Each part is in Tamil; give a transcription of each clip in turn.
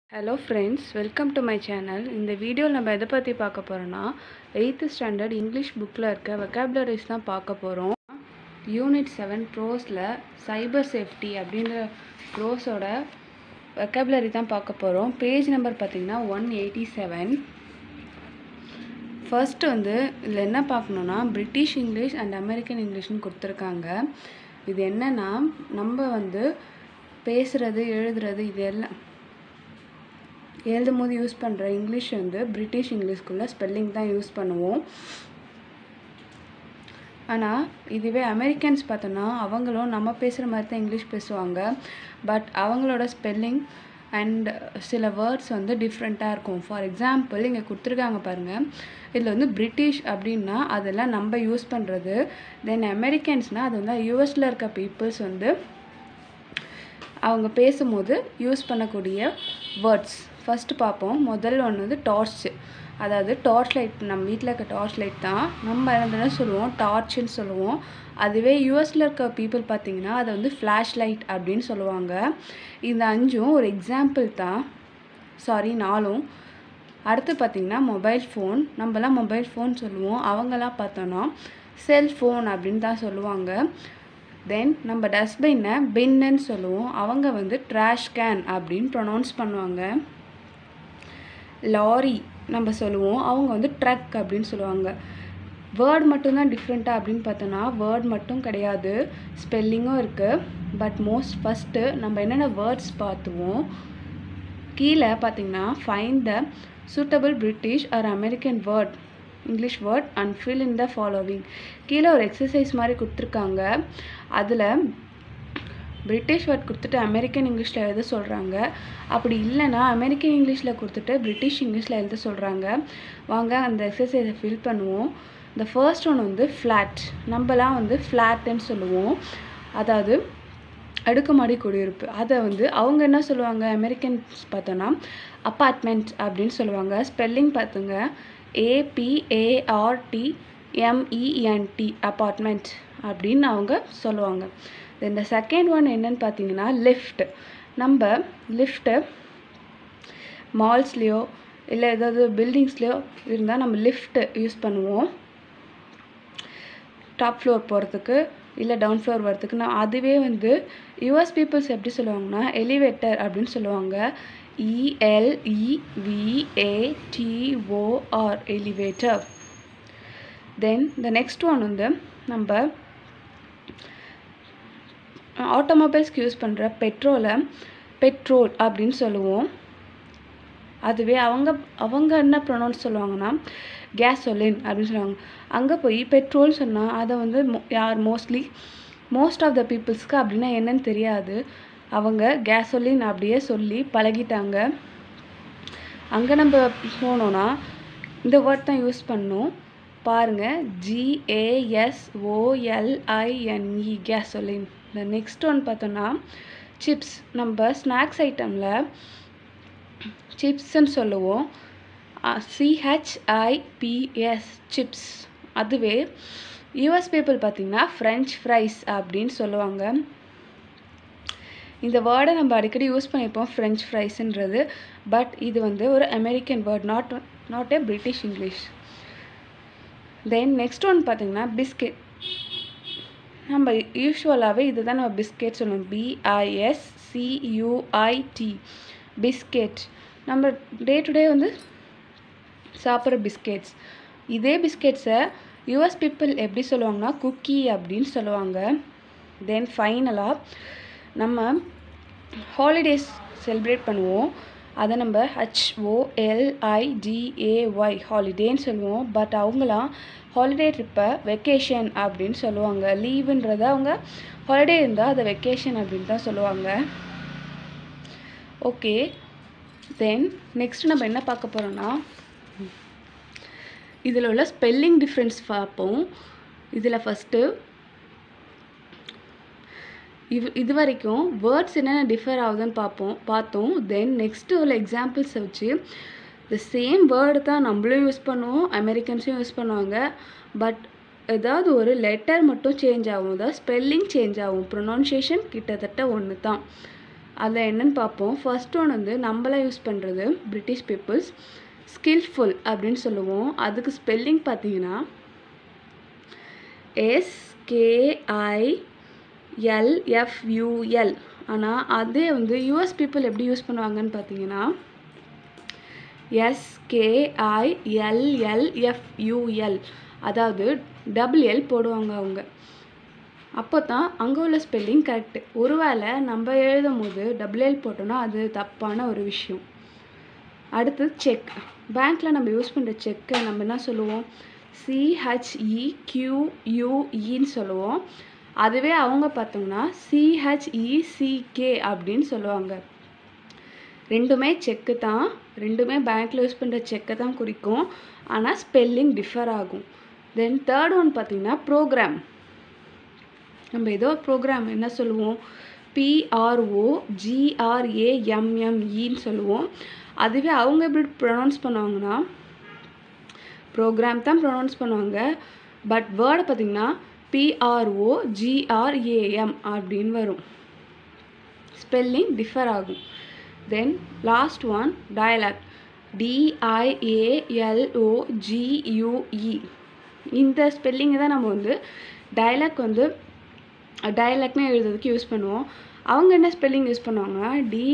hello friends welcome to my channel இந்த வீடியோவில் நம்ம எதை பற்றி பார்க்க போகிறோன்னா எயித்து ஸ்டாண்டர்ட் இங்கிலீஷ் புக்கில் இருக்க வெக்காபுலரிஸ் தான் பார்க்க போகிறோம் யூனிட் செவன் ப்ரோஸில் சைபர் சேஃப்டி அப்படின்ற ப்ரோஸோட வெக்காபுலரி தான் பார்க்க போகிறோம் பேஜ் நம்பர் பார்த்திங்கன்னா ஒன் எயிட்டி செவன் ஃபர்ஸ்ட் வந்து இதில் என்ன பார்க்கணுன்னா பிரிட்டிஷ் இங்கிலீஷ் அண்ட் அமெரிக்கன் இங்கிலீஷ்னு கொடுத்துருக்காங்க இது என்னன்னா நம்ம வந்து பேசுகிறது எழுதுறது இது எல்லாம் எழுதும் போது யூஸ் பண்ணுற இங்கிலீஷ் வந்து பிரிட்டிஷ் இங்கிலீஷ்குள்ளே ஸ்பெல்லிங் தான் யூஸ் பண்ணுவோம் ஆனால் இதுவே அமெரிக்கன்ஸ் பார்த்தோன்னா அவங்களும் நம்ம பேசுகிற மாதிரி தான் இங்கிலீஷ் பேசுவாங்க பட் அவங்களோட ஸ்பெல்லிங் அண்ட் சில வேர்ட்ஸ் வந்து டிஃப்ரெண்ட்டாக இருக்கும் ஃபார் எக்ஸாம்பிள் இங்கே கொடுத்துருக்காங்க பாருங்கள் இதில் வந்து பிரிட்டிஷ் அப்படின்னா அதெல்லாம் நம்ம யூஸ் பண்ணுறது தென் அமெரிக்கன்ஸ்னால் அது வந்து யூஎஸில் இருக்க பீப்புள்ஸ் வந்து அவங்க பேசும்போது யூஸ் பண்ணக்கூடிய வேர்ட்ஸ் ஃபஸ்ட்டு பார்ப்போம் முதல் ஒன்று வந்து டார்ச் அதாவது டார்ச் லைட் நம்ம வீட்டில் இருக்க டார்ச் லைட் தான் நம்ம என்ன சொல்லுவோம் டார்ச்னு சொல்லுவோம் அதுவே யூஎஸில் இருக்க பீப்புள் பார்த்தீங்கன்னா அதை வந்து ஃப்ளாஷ் லைட் அப்படின்னு சொல்லுவாங்க இந்த அஞ்சும் ஒரு எக்ஸாம்பிள் தான் சாரி நாலும் அடுத்து பார்த்திங்கன்னா மொபைல் ஃபோன் நம்மலாம் மொபைல் ஃபோன் சொல்லுவோம் அவங்களாம் பார்த்தோன்னா செல்ஃபோன் அப்படின்னு தான் சொல்லுவாங்க தென் நம்ம டஸ்ட்பின்னை பின்னு சொல்லுவோம் அவங்க வந்து ட்ராஷ் கேன் அப்படின்னு ப்ரொனவுன்ஸ் பண்ணுவாங்க லாரி நம்ம சொல்லுவோம் அவங்க வந்து ட்ரக் அப்படின்னு சொல்லுவாங்க வேர்ட் மட்டும்தான் டிஃப்ரெண்ட்டாக அப்படின்னு பார்த்தோன்னா வேர்ட் மட்டும் கிடையாது ஸ்பெல்லிங்கும் இருக்குது பட் மோஸ்ட் ஃபஸ்ட்டு நம்ம என்னென்ன வேர்ட்ஸ் பார்த்துவோம் கீழே பார்த்தீங்கன்னா find the suitable British or American word English word and fill in the following கீழே ஒரு எக்ஸசைஸ் மாதிரி கொடுத்துருக்காங்க அதில் பிரிட்டிஷ் வேர்ட் கொடுத்துட்டு அமெரிக்கன் இங்கிலீஷில் எழுத சொல்கிறாங்க அப்படி இல்லைன்னா அமெரிக்கன் இங்கிலீஷில் கொடுத்துட்டு பிரிட்டிஷ் இங்கிலீஷில் எழுத சொல்கிறாங்க வாங்க அந்த எக்ஸசைஸை ஃபில் பண்ணுவோம் இந்த ஃபர்ஸ்ட் ஒன் வந்து ஃப்ளாட் நம்மலாம் வந்து ஃப்ளாட்டுன்னு சொல்லுவோம் அதாவது அடுக்குமாடி குடியிருப்பு அதை வந்து அவங்க என்ன சொல்லுவாங்க அமெரிக்கன்ஸ் பார்த்தோன்னா அப்பார்ட்மெண்ட் அப்படின்னு சொல்லுவாங்க ஸ்பெல்லிங் பார்த்துங்க ஏபிஏஆர்டி எம்இஎன்டி அப்பார்ட்மெண்ட் அப்படின்னு அவங்க சொல்லுவாங்க இந்த செகண்ட் ஒன் என்னன்னு பார்த்தீங்கன்னா லிஃப்ட் நம்ம லிஃப்ட்டு மால்ஸ்லேயோ இல்லை ஏதாவது பில்டிங்ஸ்லேயோ இருந்தால் நம்ம லிஃப்ட்டு யூஸ் பண்ணுவோம் டாப் ஃப்ளோர் போகிறதுக்கு இல்லை டவுன் ஃப்ளோர் வரதுக்கு நான் அதுவே வந்து யூஎஸ் பீப்புள்ஸ் எப்படி சொல்லுவாங்கன்னா எலிவேட்டர் அப்படின்னு சொல்லுவாங்க இஎல்இவிஏடிஓஆர் elevator then the next one வந்து நம்ம ஆட்டோமொபைல்ஸ்க்கு யூஸ் பண்ணுற பெட்ரோலை பெட்ரோல் அப்படின்னு சொல்லுவோம் அதுவே அவங்க அவங்க என்ன ப்ரொனவுன்ஸ் சொல்லுவாங்கன்னா கேஸோலின் அப்படின்னு சொல்லுவாங்க அங்கே போய் பெட்ரோல் சொன்னால் அதை வந்து யார் மோஸ்ட்லி மோஸ்ட் ஆஃப் த பீப்புள்ஸ்க்கு அப்படின்னா என்னன்னு தெரியாது அவங்க கேஸோலின் அப்படியே சொல்லி பழகிட்டாங்க அங்கே நம்ம போனோன்னா இந்த வேர்ட் தான் யூஸ் பண்ணோம் பாருங்கள் ஜிஏஎஸ்ஓஎல்ஐஎன்இ கேஸோலின் இந்த நெக்ஸ்ட் ஒன் பார்த்தோன்னா சிப்ஸ் நம்ம ஸ்நாக்ஸ் ஐட்டமில் சிப்ஸ்ன்னு சொல்லுவோம் சிஹெச்ஐபிஎஸ் சிப்ஸ் அதுவே யூஎஸ் பீப்புள் பார்த்திங்கன்னா ஃப்ரெஞ்ச் ஃப்ரைஸ் அப்படின்னு சொல்லுவாங்க இந்த வேர்டை நம்ம அடிக்கடி யூஸ் பண்ணியிருப்போம் ஃப்ரெஞ்ச் ஃப்ரைஸுன்றது பட் இது வந்து ஒரு American word not not a British English then next one பார்த்திங்கன்னா பிஸ்கெட் நம்ம யூஸ்வலாகவே இது தான் நம்ம பிஸ்கெட் சொல்லுவோம் பிஐஎஸ்சியூஐடி பிஸ்கெட் நம்ம டே டு டே வந்து சாப்பிட்ற பிஸ்கெட்ஸ் இதே பிஸ்கெட்ஸை யூஎஸ் பீப்புள் எப்படி சொல்லுவாங்கன்னா குக்கி அப்படின்னு சொல்லுவாங்க தென் ஃபைனலாக நம்ம ஹாலிடேஸ் செலிப்ரேட் பண்ணுவோம் அதை நம்ம ஹச்ஓஎல்ஐடிஏஒய் ஹாலிடேன்னு சொல்லுவோம் பட் அவங்களாம் ஹாலிடே ட்ரிப்பை வெக்கேஷன் அப்படின்னு சொல்லுவாங்க லீவுன்றத அவங்க ஹாலிடே இருந்தால் அதை வெக்கேஷன் அப்படின்னு தான் சொல்லுவாங்க ஓகே தென் நெக்ஸ்ட் நம்ம என்ன பார்க்க போகிறோன்னா இதில் உள்ள ஸ்பெல்லிங் டிஃப்ரென்ஸ் பார்ப்போம் இதில் ஃபஸ்ட்டு இவ் இது வரைக்கும் வேர்ட்ஸ் என்னென்ன டிஃபர் ஆகுதுன்னு பார்ப்போம் பார்த்தோம் தென் நெக்ஸ்ட்டு உள்ள எக்ஸாம்பிள்ஸை வச்சு த சேம் வேர்டு தான் நம்மளும் யூஸ் பண்ணுவோம் அமெரிக்கன்ஸும் யூஸ் பண்ணுவாங்க பட் ஏதாவது ஒரு லெட்டர் மட்டும் சேஞ்ச் ஆகும் அதாவது ஸ்பெல்லிங் சேஞ்ச் ஆகும் ப்ரொனவுன்சியேஷன் கிட்டத்தட்ட ஒன்று தான் அதில் என்னன்னு பார்ப்போம் ஃபர்ஸ்ட் ஒன் வந்து நம்மளாம் யூஸ் பண்ணுறது பிரிட்டிஷ் பீப்புள்ஸ் ஸ்கில்ஃபுல் அப்படின்னு சொல்லுவோம் அதுக்கு ஸ்பெல்லிங் பார்த்தீங்கன்னா எஸ்கேஐ எல்எஃப்யூஎல் ஆனால் அதே வந்து யூஎஸ் பீப்புள் எப்படி யூஸ் பண்ணுவாங்கன்னு பார்த்தீங்கன்னா எஸ்கேஐஎல்எல்எஃப்யூஎல் அதாவது டபுள் எல் போடுவாங்க அவங்க அப்போ தான் அங்கே உள்ள ஸ்பெல்லிங் கரெக்டு ஒருவேளை நம்ம எழுதும் போது டபுள் எல் போட்டோன்னா அது தப்பான ஒரு விஷயம் அடுத்து செக் பேங்க்கில் நம்ம யூஸ் பண்ணுற செக்கை நம்ம என்ன சொல்லுவோம் சிஹெச்இ கியூயூஇன்னு சொல்லுவோம் அதுவே அவங்க பார்த்தோம்னா சிஹெச்இசிகே அப்படின்னு சொல்லுவாங்க ரெண்டுமே செக்கு தான் ரெண்டுமே பேங்க்கில் யூஸ் பண்ணுற செக்கை தான் குறிக்கும் ஆனால் ஸ்பெல்லிங் டிஃபர் ஆகும் தென் தேர்ட் ஒன் பார்த்தீங்கன்னா ப்ரோக்ராம் நம்ம ஏதோ ப்ரோக்ராம் என்ன சொல்லுவோம் பிஆர்ஓ ஜிஆர்ஏஎம்எம்இன்னு சொல்லுவோம் அதுவே அவங்க எப்படி ப்ரொனவுன்ஸ் பண்ணுவாங்கன்னா ப்ரோக்ராம் தான் ப்ரொனவுன்ஸ் பண்ணுவாங்க பட் வேர்டை பார்த்திங்கன்னா பிஆர்ஓ ஜிஆர்ஏஎம் அப்படின்னு வரும் ஸ்பெல்லிங் டிஃபர் ஆகும் தென் லாஸ்ட் ஒன் டயலாக் டிஐஏஎல்ஓஜியூஇ இந்த ஸ்பெல்லிங்கை தான் நம்ம வந்து டயலாக் வந்து டயலாக்னு எழுதுறதுக்கு யூஸ் பண்ணுவோம் அவங்க என்ன ஸ்பெல்லிங் யூஸ் பண்ணுவாங்கன்னா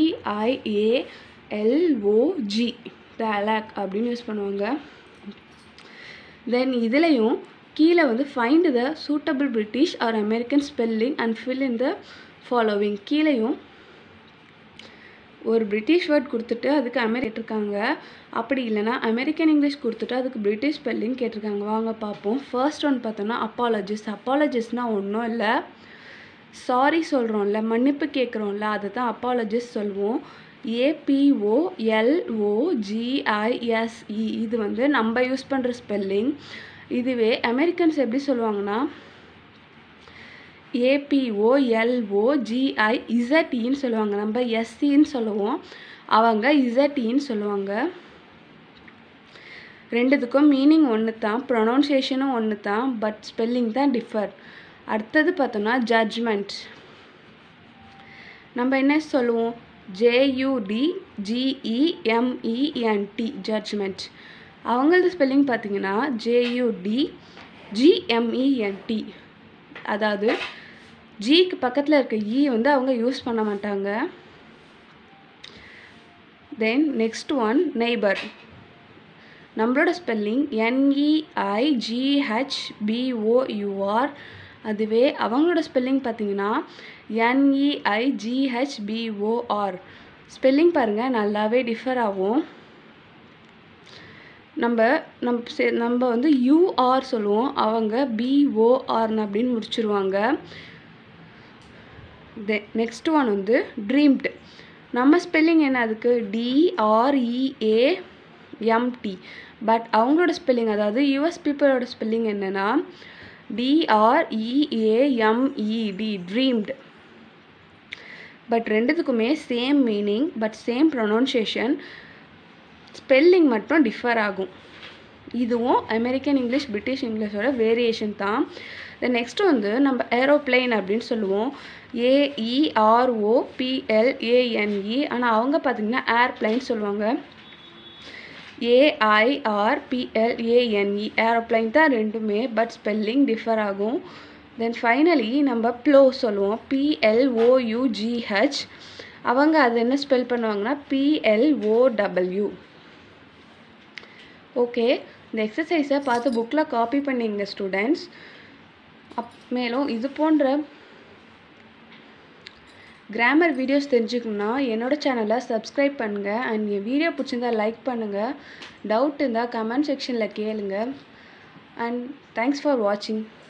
டிஐஏஎல்ஓஜி டயலாக் அப்படின்னு யூஸ் பண்ணுவாங்க தென் இதுலேயும் கீழே வந்து find the suitable British or American spelling and fill in the following கீழேயும் ஒரு பிரிட்டிஷ் வேர்ட் கொடுத்துட்டு அதுக்கு அமெரி கேட்டிருக்காங்க அப்படி இல்லைனா அமெரிக்கன் இங்கிலீஷ் கொடுத்துட்டு அதுக்கு பிரிட்டிஷ் ஸ்பெல்லிங் கேட்டிருக்காங்க வாங்க பார்ப்போம் ஃபர்ஸ்ட் ஒன் பார்த்தோன்னா அப்பாலஜிஸ் அப்பாலஜிஸ்னால் ஒன்றும் இல்லை சாரி சொல்கிறோம்ல மன்னிப்பு கேட்குறோம்ல அதை தான் அப்பாலஜிஸ் சொல்லுவோம் ஏபிஓ எல்ஓஜிஐஎஸ்இ இது வந்து நம்ம யூஸ் பண்ணுற ஸ்பெல்லிங் இதுவே அமெரிக்கன்ஸ் எப்படி சொல்லுவாங்கன்னா ஏபிஓ எல்ஓ ஜிஐ இசட்இன்னு சொல்லுவாங்க நம்ம எஸ்சின்னு சொல்லுவோம் அவங்க இசட்இன்னு சொல்லுவாங்க ரெண்டுத்துக்கும் மீனிங் ஒன்று தான் ப்ரொனவுன்சியேஷனும் ஒன்று தான் பட் ஸ்பெல்லிங் தான் டிஃபர் அடுத்தது பார்த்தோம்னா ஜட்ஜ்மெண்ட் நம்ம என்ன சொல்லுவோம் ஜேயூடி ஜிஇஎம்இஎன்டி ஜட்ஜ்மெண்ட் அவங்களது ஸ்பெல்லிங் பார்த்தீங்கன்னா ஜேயூடி ஜிஎம்இஎன்டி அதாவது ஜிக்கு பக்கத்தில் இருக்க இ வந்து அவங்க யூஸ் பண்ண மாட்டாங்க தென் நெக்ஸ்ட் ஒன் நெய்பர் நம்மளோட ஸ்பெல்லிங் என்இஐஜிஹெச்பிஓயூஆர் அதுவே அவங்களோட ஸ்பெல்லிங் பார்த்தீங்கன்னா என்இஐஜிஹெச்பிஓஆர் ஸ்பெல்லிங் பாருங்கள் நல்லாவே டிஃபர் ஆகும் நம்ம நம்ம சே நம்ம வந்து யூஆர் சொல்லுவோம் அவங்க பிஓஆர்னு அப்படின்னு முடிச்சிருவாங்க தெ நெக்ஸ்ட் ஒன் வந்து ட்ரீம்டு நம்ம ஸ்பெல்லிங் என்ன அதுக்கு டிஆர்இஏ எம்டி பட் அவங்களோட ஸ்பெல்லிங் அதாவது யூஎஸ் பீப்புளோட ஸ்பெல்லிங் என்னென்னா டிஆர்இஏஎம்இடி ட்ரீம்டு பட் ரெண்டுத்துக்குமே same meaning but same pronunciation spelling மட்டும் டிஃபர் ஆகும் இதுவும் அமெரிக்கன் இங்கிலீஷ் பிரிட்டிஷ் இங்கிலீஷோட வேரியேஷன் தான் தென் நெக்ஸ்ட் வந்து நம்ம ஏரோப்ளேன் அப்படின்னு சொல்லுவோம் ஏஇஆர்ஓபிஎல்ஏஎன்இ ஆனால் அவங்க பார்த்திங்கன்னா ஏர்ப்ளைன் சொல்லுவாங்க ஏஐஆர்பிஎல்ஏஎன்இ ஏரோப்ளைன் தான் ரெண்டுமே பட் ஸ்பெல்லிங் டிஃபர் ஆகும் தென் ஃபைனலி நம்ம ப்ளோ சொல்லுவோம் பிஎல்ஓயூஜிஹெச் அவங்க அது என்ன ஸ்பெல் பண்ணுவாங்கன்னா பிஎல்ஓடபிள்யூ ஓகே இந்த எக்ஸசைஸை பார்த்து புக்கில் காப்பி பண்ணிங்க ஸ்டூடெண்ட்ஸ் அப் மேலும் இது போன்ற கிராமர் வீடியோஸ் தெரிஞ்சுக்கணுன்னா என்னோடய சேனலை சப்ஸ்கிரைப் பண்ணுங்கள் அண்ட் என் வீடியோ பிடிச்சிருந்தா லைக் பண்ணுங்கள் டவுட் இருந்தால் கமெண்ட் செக்ஷனில் கேளுங்க அண்ட் தேங்க்ஸ் ஃபார் வாட்சிங்